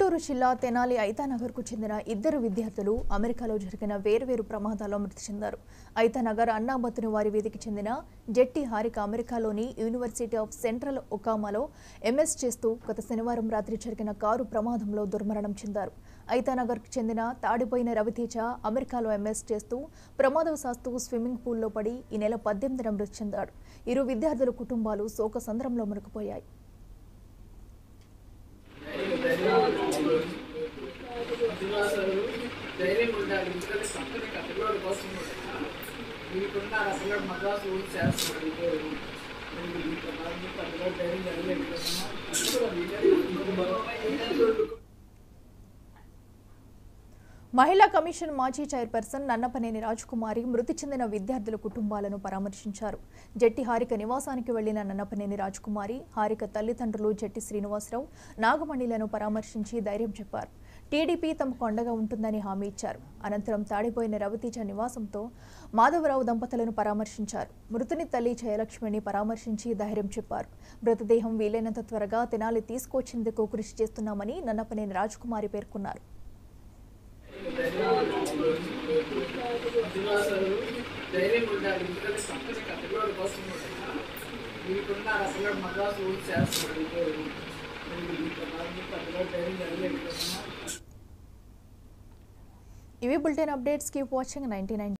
గుంటూరు జిల్లా తెనాలి ఐతానగర్కు చెందిన ఇద్దరు విద్యార్థులు అమెరికాలో జరిగిన వేర్వేరు ప్రమాదాల్లో మృతి చెందారు ఐతానగర్ అన్నాబత్తుని వారి వీధికి చెందిన జెట్టి హారిక అమెరికాలోని యూనివర్సిటీ ఆఫ్ సెంట్రల్ ఒకామాలో ఎంఎస్ చేస్తూ గత శనివారం రాత్రి జరిగిన కారు ప్రమాదంలో దుర్మరణం చెందారు ఐతానగర్కు చెందిన తాడిపోయిన రవితేజ అమెరికాలో ఎంఎస్ చేస్తూ ప్రమాదవశాత్తు స్విమ్మింగ్ పూల్లో పడి ఈ నెల పద్దెనిమిదిన మృతి చెందాడు ఇరు విద్యార్థుల కుటుంబాలు శోకసంద్రంలో మునిగిపోయాయి అసలు ధైర్యం ఉండాలి ఎందుకంటే పక్కన కథలోడి కోసం మీకున్న అసలు మద్రాసు ఊరు చేస్తున్నాడు ఇద్దరు కథలో ధైర్యం జరగలేదు కదమ్మా అప్పుడు వీళ్ళే మహిళా కమిషన్ మాజీ చైర్పర్సన్ నన్నపనేని రాజకుమారి మృతి చెందిన విద్యార్థుల కుటుంబాలను పరామర్శించారు జట్టి హారిక నివాసానికి వెళ్లిన నన్నపనేని రాజకుమారి హారిక తల్లిదండ్రులు జట్టి శ్రీనివాసరావు నాగమణిలను పరామర్శించి ధైర్యం చెప్పారు టీడీపీ తమకు అండగా ఉంటుందని హామీ ఇచ్చారు అనంతరం తాడిపోయిన రవితేజ నివాసంతో మాధవరావు దంపతులను పరామర్శించారు మృతుని తల్లి జయలక్ష్మిని పరామర్శించి ధైర్యం చెప్పారు మృతదేహం వీలైనంత త్వరగా తెనాలి తీసుకొచ్చేందుకు కృషి చేస్తున్నామని నన్నపనేని రాజకుమారి పేర్కొన్నారు అసలు ధైర్యం ఉండాలి ఎందుకంటే పక్కన కథలోడి కోసం మీకున్న అసలు మద్రాసు ఊరు చేస్తున్నాడు ఇద్దరు కథలో ధైర్యం జరగలేదు కదమ్మా ఇవి bulletin updates keep watching ninety